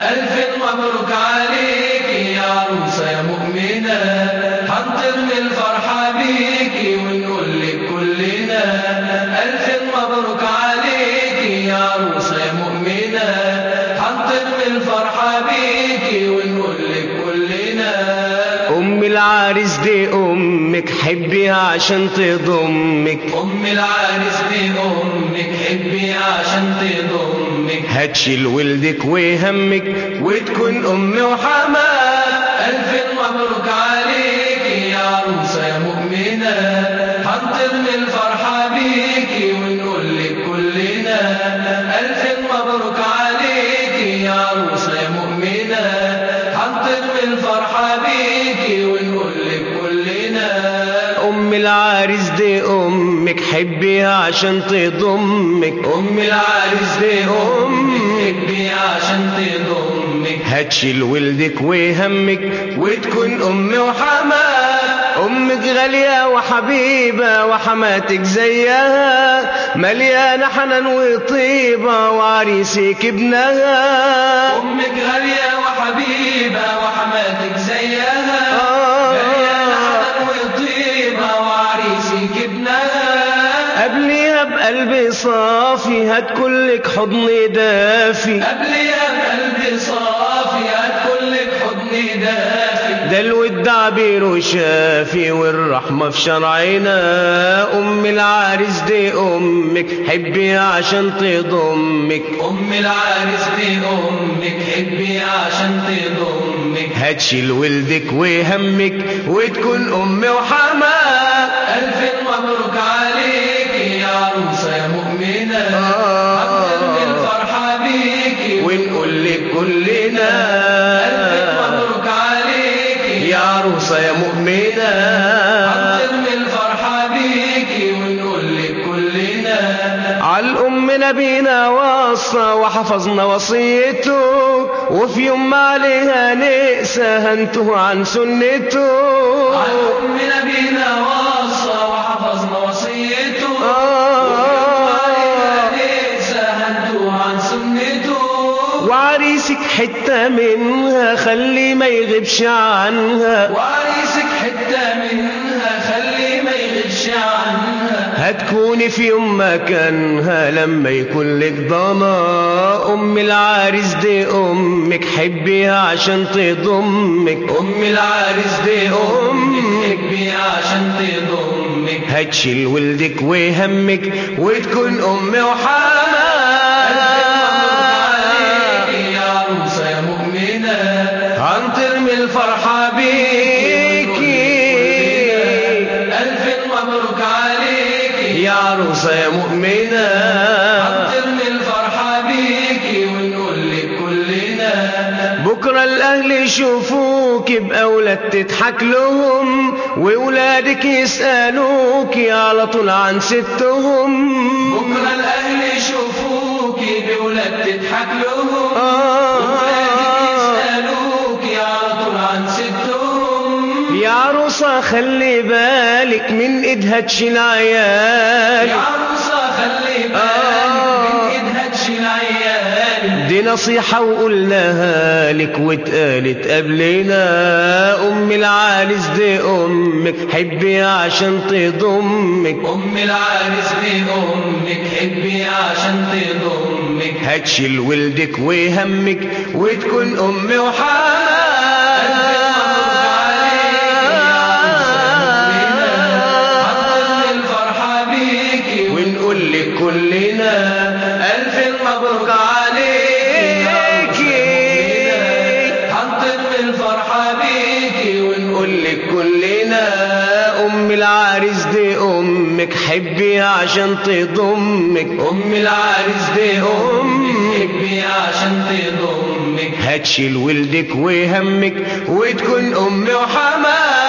ألف مبروك عليك يا عروسة يا مؤمنة هنطير من الفرحة بيكي ونقول لك كلنا ألف مبروك عليك يا عروسة يا مؤمنة هنطير من الفرحة بيكي ونقول لك كلنا أم العريس دي أمك حبيها عشان تضمك أم العريس دي أمك حبيها عشان تضمك هتشيل ولدك وهمك وتكون أم وحماك ألف مبروك عليك يا عروسة يا مؤمنة هنطير من الفرحة بيكي ونقول لك كلنا ألف مبروك عليك يا عروسة يا مؤمنة هنطير من الفرحة بيكي ونقول لك كلنا أم العريس دي أمك حبيها عشان تضمك أم العريس دي أمك حبيها عشان تضمك هتشيل ولدك وهمك وتكون أم وحماك أمك غالية وحبيبة وحماتك زيها مليانة حنان وطيبة وعريسك ابنها أمك غالية وحبيبة وحماتك زيها آه. مليانة حنان وطيبة وعريسك ابنها قبليها بقلبي صافي هتكون لك حضن دافي قبليها بقلبي صافي هتكون لك حضن دافي ده الود عبير وشافي والرحمة في شرعنا أم العريس دي أمك حبيها عشان تضمك أم العريس دي أمك حبيها عشان تضمك هتشيل ولدك وهمك وتكون أم وحماك ألف مبروك عليك يا عروسة يا مؤمنة آه. هنطير من الفرحة بيكي ونقول لك كلنا ألف مبروك عليك يا عروسة يا مؤمنة هنطير من الفرحة بيكي ونقول لك كلنا عالأم نبينا وصى وحفظنا وصيته وفي يوم ما عليها نقسى هنته عن سنته عن أم نبينا وصى وحفظنا وصيته آه. سهلتوا عن سنته وعريسك حتة منها خلي ما يغيبش عنها وعريسك حتة منها خلي ما يغيبش عنها هتكوني في يوم مكانها لما يكون لك ضنا أم العريس دي أمك حبيها عشان تضمك أم العريس دي أمك حبيها عشان تضمك هتشيل ولدك وهمك وتكون أم وحماك يا عروسة يا مؤمنة هنطير من الفرحة بيكي ألف مبروك عليك يا عروسة يا مؤمنة هنطير من الفرحة بيكي ونقول لك كلنا بكرة الأهل يشوفوك بأولاد تضحك لهم وولادك يسألوك على طول عن ستهم بكرة الأهل يشوفوكي بولاد تضحك لهم آه. ولادك يسألوكي على طول عن ستهم يا عروسة خلي بالك من إيدها تشيل يا عيالك عروسة خلي بالك آه. من إيدها تشيل عيالك دي نصيحة وقلناها لك واتقالت قبلنا أم العالس دي أمك حبي عشان تضمك أم العريس دي أمك حبي عشان تضمك هتشيل ولدك وهمك وتكون أم هنطير وحماك الفرحة بيكي ونقول لك كلنا ألف مبروك عليكي هنطير من الفرحة بيكي ونقول نقول لك كلنا أم العريس دي أمك حبيها عشان تضمك أم العريس دي أمك حبي عشان تضمك هتشيل ولدك وهمك وتكون أم وحماك